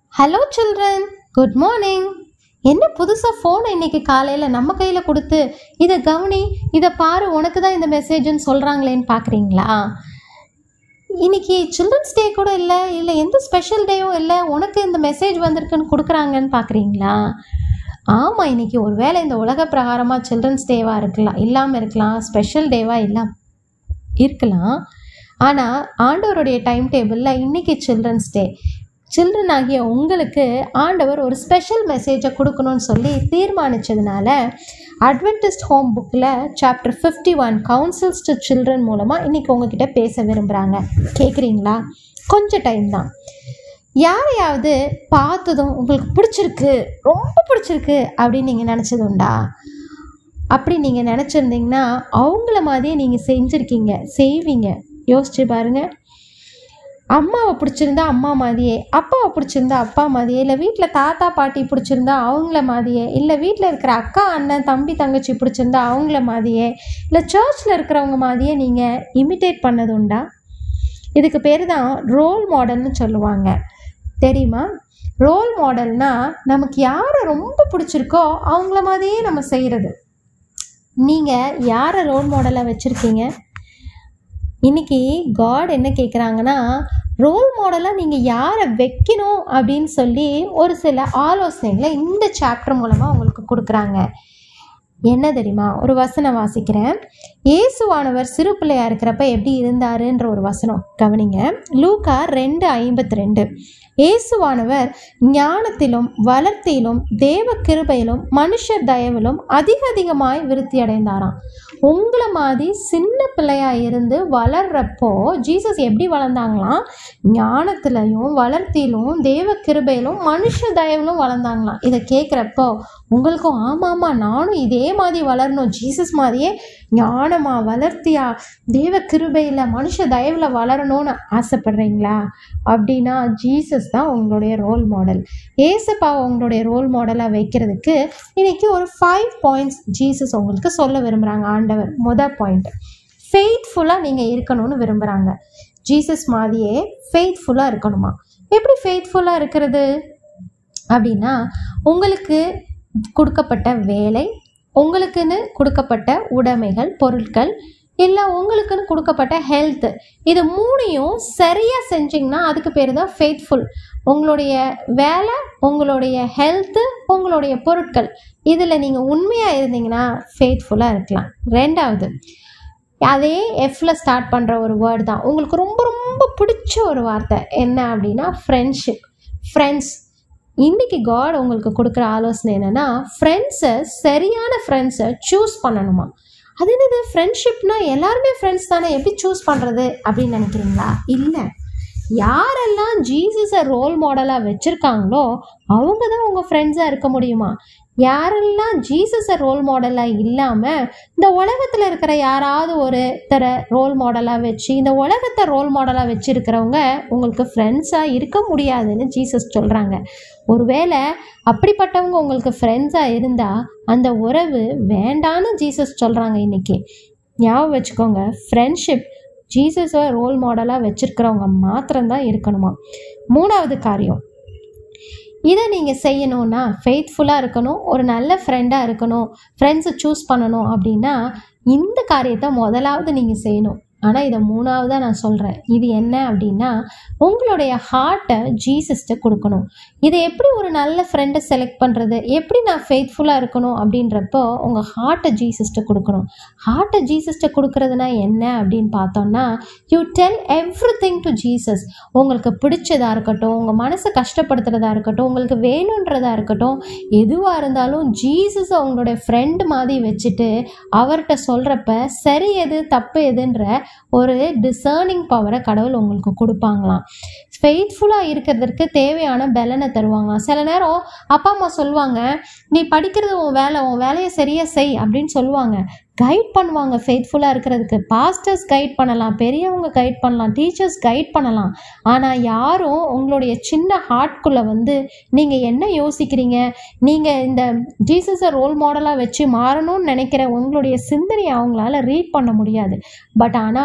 hello children good morning என்ன புதுசாக ஃபோனை இன்னைக்கு காலையில் நம்ம கையில் கொடுத்து இதை கவனி இதை பாரு உனக்கு தான் இந்த மெசேஜ்னு சொல்கிறாங்களேன்னு பார்க்குறீங்களா இன்னைக்கு சில்ட்ரன்ஸ் டே கூட இல்லை இல்லை எந்த ஸ்பெஷல் டேயும் இல்லை உனக்கு இந்த மெசேஜ் வந்திருக்குன்னு கொடுக்குறாங்கன்னு பார்க்குறீங்களா ஆமாம் இன்னைக்கு ஒருவேளை இந்த உலக பிரகாரமாக சில்ட்ரன்ஸ் டேவாக இருக்கலாம் இல்லாமல் இருக்கலாம் ஸ்பெஷல் டேவாக இல்லாம இருக்கலாம் ஆனால் ஆண்டவருடைய டைம் டேபிளில் இன்னைக்கு சில்ட்ரன்ஸ் டே சில்ட்ரன் ஆகிய உங்களுக்கு ஆண்டவர் ஒரு ஸ்பெஷல் மெசேஜை கொடுக்கணும்னு சொல்லி தீர்மானிச்சதுனால அட்வென்டிஸ்ட் ஹோம் புக்கில் chapter fifty one counsels to children மூலமாக இன்றைக்கி உங்ககிட்ட பேச விரும்புகிறாங்க கேட்குறீங்களா கொஞ்சம் டைம் தான் யாரையாவது பார்த்ததும் உங்களுக்கு பிடிச்சிருக்கு ரொம்ப பிடிச்சிருக்கு அப்படின்னு நீங்கள் நினச்சது உண்டா அப்படி நீங்கள் நினச்சிருந்தீங்கன்னா அவங்கள மாதிரியே நீங்கள் செஞ்சுருக்கீங்க செய்வீங்க யோசிச்சு பாருங்க அம்மாவை பிடிச்சிருந்தா அம்மா மாதிரியே அப்பாவை பிடிச்சிருந்தா அப்பா மாதிரியே இல்லை வீட்டில் தாத்தா பாட்டி பிடிச்சிருந்தா அவங்கள மாதிரியே இல்லை வீட்டில் இருக்கிற அக்கா அண்ணன் தம்பி தங்கச்சி பிடிச்சிருந்தா அவங்கள மாதிரியே இல்லை சர்ச்சில் இருக்கிறவங்க மாதிரியே நீங்கள் இமிட்டேட் பண்ணது உண்டா இதுக்கு பேர் தான் ரோல் மாடல்னு சொல்லுவாங்க தெரியுமா ரோல் மாடல்னா நமக்கு யாரை ரொம்ப பிடிச்சிருக்கோ அவங்கள மாதிரியே நம்ம செய்கிறது நீங்கள் யாரை ரோல் மாடலாக வச்சுருக்கீங்க இன்னைக்கு காட் என்ன கேட்குறாங்கன்னா ரோல் மாடலாக நீங்கள் யாரை வைக்கணும் அப்படின்னு சொல்லி ஒரு சில ஆலோசனைகளை இந்த சாப்டர் மூலமாக உங்களுக்கு கொடுக்குறாங்க என்ன தெரியுமா ஒரு வசனம் வாசிக்கிறேன் இயேசுவானவர் சிறு பிள்ளையா இருக்கிறப்ப எப்படி இருந்தாருன்ற ஒரு வசனம் கவனிங்க லூக்கா ரெண்டு ஐம்பத்தி ரெண்டு இயேசுவானவர் ஞானத்திலும் வளர்த்தியிலும் தேவ கிருபையிலும் மனுஷர் தயவிலும் அதிக அதிகமாய் விருத்தி அடைந்தாராம் உங்களை மாதிரி சின்ன பிள்ளையா இருந்து வளர்றப்போ ஜீசஸ் எப்படி வளர்ந்தாங்களாம் ஞானத்திலையும் வளர்த்தியிலும் தேவ கிருபையிலும் மனுஷ தயவிலும் வளர்ந்தாங்களாம் இதை கேட்குறப்போ உங்களுக்கும் ஆமாம்மா நானும் இதே மாதிரி வளரணும் ஜீசஸ் மாதிரியே ஞானமா வளர்த்தியா தேவ கிருபையில் மனுஷ தயவில் வளரணும்னு ஆசைப்படுறீங்களா அப்படின்னா ஜீசஸ் தான் உங்களுடைய ரோல் மாடல் ஏசப்பா உங்களுடைய ரோல் மாடலாக வைக்கிறதுக்கு இன்னைக்கு ஒரு ஃபைவ் பாயிண்ட்ஸ் ஜீசஸ் உங்களுக்கு சொல்ல விரும்புகிறாங்க ஆண்டவர் மொதல் பாயிண்ட் ஃபெய்த்ஃபுல்லாக நீங்கள் இருக்கணும்னு விரும்புகிறாங்க ஜீசஸ் மாதிரியே ஃபெய்த்ஃபுல்லாக இருக்கணுமா எப்படி ஃபெய்த்ஃபுல்லாக இருக்கிறது அப்படின்னா உங்களுக்கு கொடுக்கப்பட்ட வேலை உங்களுக்குன்னு கொடுக்கப்பட்ட உடைமைகள் பொருட்கள் இல்லை உங்களுக்குன்னு கொடுக்கப்பட்ட ஹெல்த் இது மூணையும் சரியாக செஞ்சிங்கன்னா அதுக்கு பேர் தான் ஃபெய்த்ஃபுல் உங்களுடைய வேலை உங்களுடைய ஹெல்த்து உங்களுடைய பொருட்கள் இதில் நீங்கள் உண்மையாக இருந்தீங்கன்னா ஃபெய்த்ஃபுல்லாக இருக்கலாம் ரெண்டாவது அதே எஃப்ல ஸ்டார்ட் பண்ணுற ஒரு வேர்டு தான் உங்களுக்கு ரொம்ப ரொம்ப பிடிச்ச ஒரு வார்த்தை என்ன அப்படின்னா ஃப்ரெண்ட்ஷிப் ஃப்ரெண்ட்ஸ் இன்னைக்கு காட் உங்களுக்கு கொடுக்குற ஆலோசனை என்னென்னா ஃப்ரெண்ட்ஸை சரியான ஃப்ரெண்ட்ஸை சூஸ் பண்ணணுமா அது என்னது ஃப்ரெண்ட்ஷிப்னா எல்லாருமே ஃப்ரெண்ட்ஸ் தானே எப்படி சூஸ் பண்ணுறது அப்படின்னு நினைக்கிறீங்களா இல்லை யாரெல்லாம் ஜீசஸை ரோல் மாடலாக வச்சுருக்காங்களோ அவங்க தான் உங்கள் ஃப்ரெண்ட்ஸாக இருக்க முடியுமா யாரெல்லாம் ஜீசஸை ரோல் மாடலாக இல்லாமல் இந்த உலகத்தில் இருக்கிற யாராவது ஒரு தர ரோல் மாடலாக வச்சு இந்த உலகத்தை ரோல் மாடலாக வச்சுருக்கிறவங்க உங்களுக்கு ஃப்ரெண்ட்ஸாக இருக்க முடியாதுன்னு ஜீசஸ் சொல்கிறாங்க ஒருவேளை அப்படிப்பட்டவங்க உங்களுக்கு ஃப்ரெண்ட்ஸாக இருந்தால் அந்த உறவு வேண்டான்னு ஜீசஸ் சொல்கிறாங்க இன்றைக்கி ஞாபகம் வச்சுக்கோங்க ஃப்ரெண்ட்ஷிப் ஜீசஸை ரோல் மாடலாக வச்சுருக்கிறவங்க மாத்திரம்தான் இருக்கணுமா மூணாவது காரியம் இதை நீங்கள் செய்யணும்னா ஃபெய்த்ஃபுல்லாக இருக்கணும் ஒரு நல்ல ஃப்ரெண்டாக இருக்கணும் ஃப்ரெண்ட்ஸை சூஸ் பண்ணணும் அப்படின்னா இந்த காரியத்தை முதலாவது நீங்கள் செய்யணும் ஆனால் இதை மூணாவதாக நான் சொல்கிறேன் இது என்ன அப்படின்னா உங்களுடைய ஹார்ட்டை ஜீசஸ்ட்டு கொடுக்கணும் இதை எப்படி ஒரு நல்ல ஃப்ரெண்டை செலக்ட் பண்ணுறது எப்படி நான் ஃபெய்த்ஃபுல்லாக இருக்கணும் அப்படின்றப்போ உங்கள் ஹார்ட்டை ஜீசஸ்ட்டு கொடுக்கணும் ஹார்ட்டை ஜீசஸ்ட்டு கொடுக்குறதுனா என்ன அப்படின்னு பார்த்தோம்னா you tell everything to Jesus உங்களுக்கு பிடிச்சதாக இருக்கட்டும் உங்கள் மனசை கஷ்டப்படுத்துகிறதா இருக்கட்டும் உங்களுக்கு வேணுன்றதா இருக்கட்டும் எதுவாக இருந்தாலும் ஜீசஸை உங்களுடைய ஃப்ரெண்டு மாதிரி வச்சுட்டு அவர்கிட்ட சொல்கிறப்ப சரி எது தப்பு எதுன்ற ஒரு டிசர்னிங் பவரை கடவுள் உங்களுக்கு கொடுப்பாங்களாம் ஃபெய்த்ஃபுல்லாக இருக்கிறதுக்கு தேவையான பலனை தருவாங்களாம் சில நேரம் அப்பா அம்மா சொல்லுவாங்க நீ படிக்கிறது உன் வேலை உன் வேலையை சரியாக செய் அப்படின்னு சொல்லுவாங்க கைட் பண்ணுவாங்க ஃபெய்த்ஃபுல்லாக இருக்கிறதுக்கு பாஸ்டர்ஸ் கைட் பண்ணலாம் பெரியவங்க கைட் பண்ணலாம் டீச்சர்ஸ் கைட் பண்ணலாம் ஆனால் யாரும் உங்களுடைய சின்ன ஹார்ட்குள்ளே வந்து நீங்கள் என்ன யோசிக்கிறீங்க நீங்கள் இந்த ஜீசஸை ரோல் மாடலாக வச்சு மாறணும்னு நினைக்கிற உங்களுடைய சிந்தனையை அவங்களால ரீட் பண்ண முடியாது பட் ஆனால்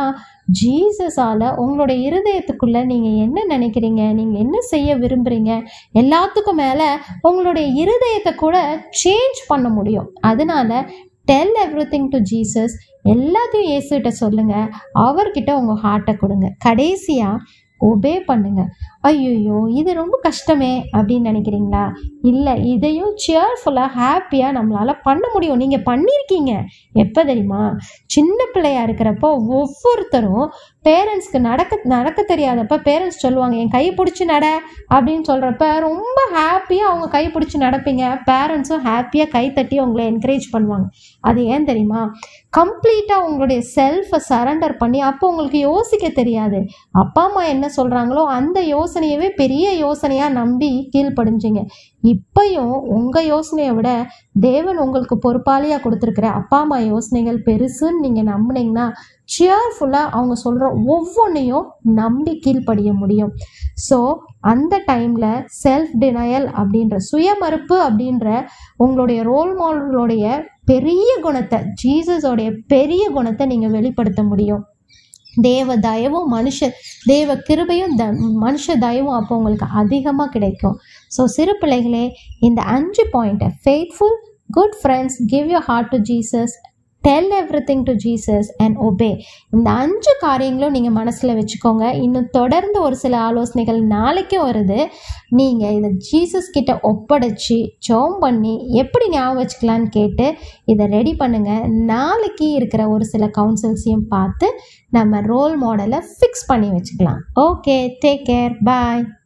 ஜீசஸால் உங்களுடைய இருதயத்துக்குள்ளே நீங்கள் என்ன நினைக்கிறீங்க நீங்கள் என்ன செய்ய விரும்புகிறீங்க எல்லாத்துக்கும் மேலே உங்களுடைய இருதயத்தை கூட சேஞ்ச் பண்ண முடியும் அதனால tell everything to Jesus எல்லாத்தையும் இயேசுகிட்ட சொல்லுங்கள் அவர்கிட்ட உங்கள் ஹார்ட்டை கொடுங்க கடைசியாக ஒபே பண்ணுங்க ஐயோ இது ரொம்ப கஷ்டமே அப்படின்னு நினைக்கிறீங்களா இல்லை இதையும் சியர்ஃபுல்லாக ஹாப்பியாக நம்மளால் பண்ண முடியும் நீங்கள் பண்ணியிருக்கீங்க எப்போ தெரியுமா சின்ன பிள்ளையா இருக்கிறப்போ ஒவ்வொருத்தரும் பேரண்ட்ஸ்க்கு நடக்க நடக்க தெரியாதப்ப பேரண்ட்ஸ் சொல்லுவாங்க என் கை பிடிச்சி நட அப்படின்னு சொல்கிறப்ப ரொம்ப ஹாப்பியாக அவங்க கை பிடிச்சி நடப்பீங்க பேரண்ட்ஸும் ஹாப்பியாக கை தட்டி உங்களை என்கரேஜ் பண்ணுவாங்க அது ஏன் தெரியுமா கம்ப்ளீட்டாக உங்களுடைய செல்ஃபை சரண்டர் பண்ணி அப்போ உங்களுக்கு யோசிக்க தெரியாது அப்பா அம்மா என்ன சொல்கிறாங்களோ அந்த யோசனையவே பெரிய யோசனையாக நம்பி கீழ்ப்படிஞ்சிங்க இப்பையும் உங்கள் யோசனையை விட தேவன் உங்களுக்கு பொறுப்பாளியாக கொடுத்துருக்குற அப்பா அம்மா யோசனைகள் பெருசுன்னு நீங்கள் நம்புனீங்கன்னா சியர்ஃபுல்லாக அவங்க சொல்கிற ஒவ்வொன்றையும் நம்பி கீழ்ப்படிய முடியும் ஸோ அந்த டைமில் செல்ஃப் டினையல் அப்படின்ற சுயமறுப்பு அப்படின்ற உங்களுடைய ரோல் மாடலுடைய பெரிய குணத்தை ஜீசஸோடைய பெரிய குணத்தை நீங்கள் வெளிப்படுத்த முடியும் தேவ தயவும் மனுஷ தேவ கிருபையும் த மனுஷ தயவும் அப்போ உங்களுக்கு அதிகமாக கிடைக்கும் ஸோ சிறு பிள்ளைகளே இந்த அஞ்சு பாயிண்ட்டை faithful good friends give your heart to Jesus tell everything to Jesus and obey இந்த அஞ்சு காரியங்களும் நீங்கள் மனசில் வச்சுக்கோங்க இன்னும் தொடர்ந்து ஒரு சில ஆலோசனைகள் நாளைக்கும் வருது நீங்கள் இதை ஜீசஸ் கிட்ட ஒப்படைச்சி ஜோம் பண்ணி எப்படி ஞாபகம் வச்சுக்கலான்னு கேட்டு இதை ரெடி பண்ணுங்கள் நாளைக்கு இருக்கிற ஒரு சில கவுன்சில்ஸையும் பார்த்து நம்ம ரோல் மாடலை ஃபிக்ஸ் பண்ணி வச்சுக்கலாம் ஓகே டேக் கேர் பாய்